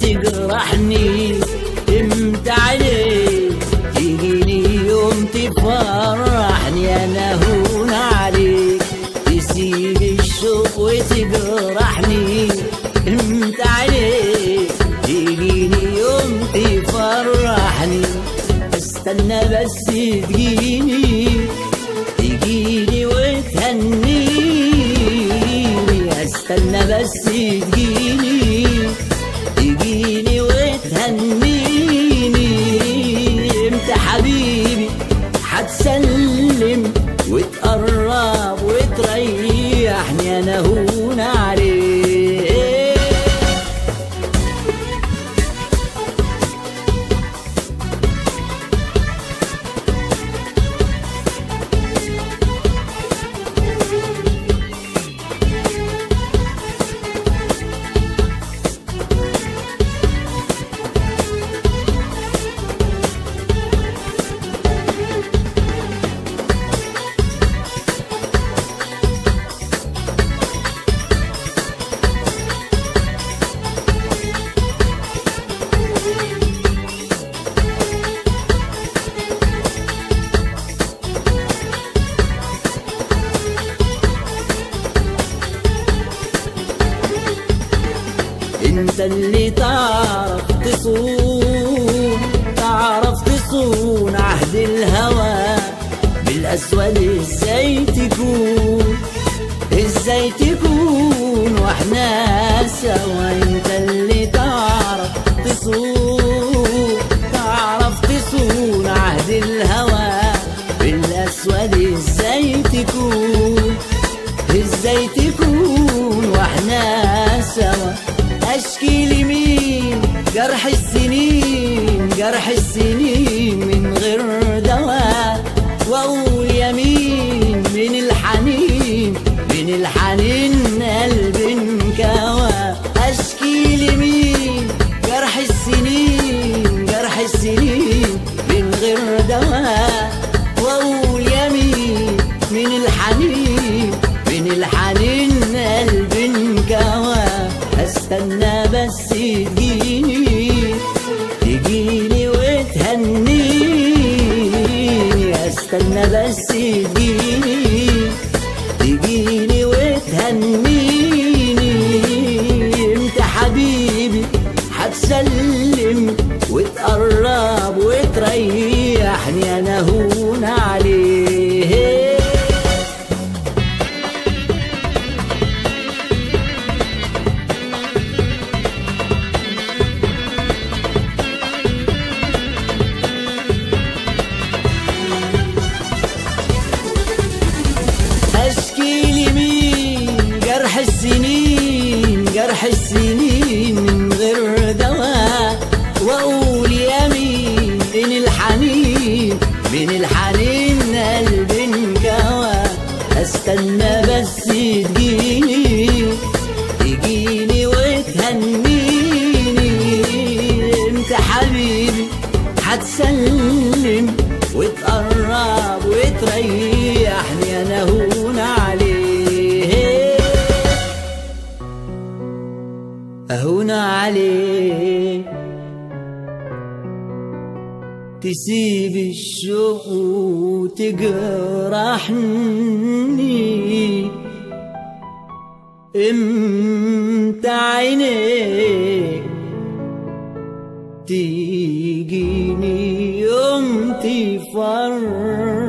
وتجرحني امتى عليك تجيني يوم تفرحني انا هون عليك تسيب الشوق وتجرحني امتى عليك تجيني يوم تفرحني استنى بس تجيني تجيني وتهنيني استنى بس تجيني تجيني وتهنيني امتى حبيبي هتسلم وتقرب وتريحني انا هون عليك انت اللي تعرف تصون تعرف تصون عهد الهوى بالاسود ازاي تكون ازاي تكون واحنا سوا انت اللي تعرف تصون تعرف تصون عهد الهوى بالاسود ازاي تكون ازاي تكون واحنا سوا اشكي لمين جرح السنين جرح السنين من غير دواء واقول يمين من الحنين من الحنين قلبي انكوى اشكي لمين جرح السنين جرح السنين من غير دواء واقول يمين من الحنين من الحنين قلبي انكوى استنى بس تجيني تجيني وتهنيني استنى بس تجيني تجيني وتهنيني امتى حبيبي هتسلم وتقرب وتريحني انا هون عليه اشكي لمين جرح السنين جرح السنين من غير دواء واقول يمين من الحنين من الحنين قلبي انكوى استنى بس تجيني تجيني وتهنيني انت حبيبي هتسلم وتقرب وتريحني انا هون عليه اهون عليه تسيب الشوق وتجرحني امتى عينيك تيجيني يوم تفرحني